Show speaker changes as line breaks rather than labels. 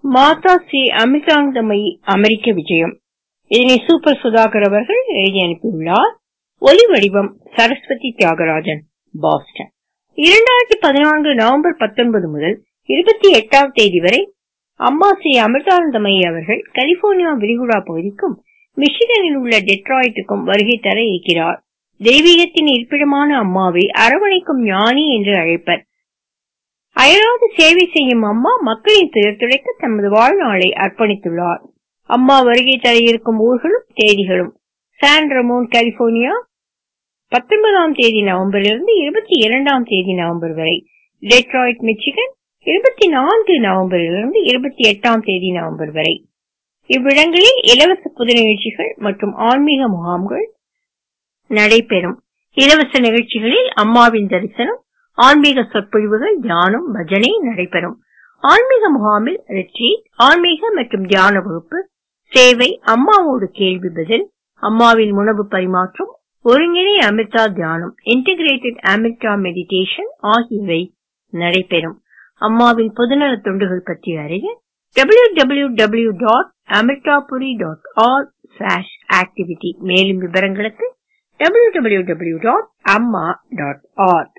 மாதா ஸ்ரீ அமிர்தானந்தமயி அமெரிக்க விஜயம் இதனை சூப்பர் சுதாகர் அவர்கள் எழுதி அனுப்பியுள்ளார் ஒலி வடிவம் சரஸ்வதி தியாகராஜன் பாஸ்டன் இரண்டாயிரத்தி பதினான்கு நவம்பர் பத்தொன்பது முதல் இருபத்தி எட்டாம் தேதி வரை அம்மா ஸ்ரீ அமிர்தானந்தமயி அவர்கள் கலிபோர்னியா விரிகுடா பகுதிக்கும் மிஷிகனில் உள்ள டெட்ராய்டுக்கும் வருகை தர இருக்கிறார் தெய்வீகத்தின் இருப்பிடமான அம்மாவை அரவணைக்கும் ஞானி என்று அழைப்பர் அயராது சேவை செய்யும் அம்மா மக்களின் துயர் துடைக்க தமது வாழ்நாளை அர்ப்பணித்துள்ளார் அம்மா வருகை தர இருக்கும் ஊர்களும் தேதிகளும் சான் ரமோன் கலிபோர்னியா பத்தொன்பதாம் தேதி நவம்பரிலிருந்து இருபத்தி இரண்டாம் தேதி நவம்பர் வரை டெட்ராய்ட் மிச்சிகன் இருபத்தி நான்கு நவம்பரிலிருந்து இருபத்தி எட்டாம் தேதி நவம்பர் வரை இவ்விடங்களில் இலவச புது நிகழ்ச்சிகள் மற்றும் ஆன்மீக முகாம்கள் நடைபெறும் இலவச நிகழ்ச்சிகளில் அம்மாவின் தரிசனம் ஆன்மீக சொற்பொழிவுகள் தியானம் பஜனை நடைபெறும் ஆன்மீக முகாமில் ரெட்ரீட் ஆன்மீக மற்றும் தியான வகுப்பு சேவை அம்மாவோடு கேள்வி பதில் அம்மாவின் உணவு பரிமாற்றம் ஒருங்கிணை அமிர்தா தியானம் இன்டிகிரேட்டட் அமிர்தா மெடிடேஷன் ஆகியவை நடைபெறும் அம்மாவின் பொதுநல தொண்டுகள் பற்றி அறிய www.amirtapuri.org/activity மேலும் விவரங்களுக்கு www.amma.org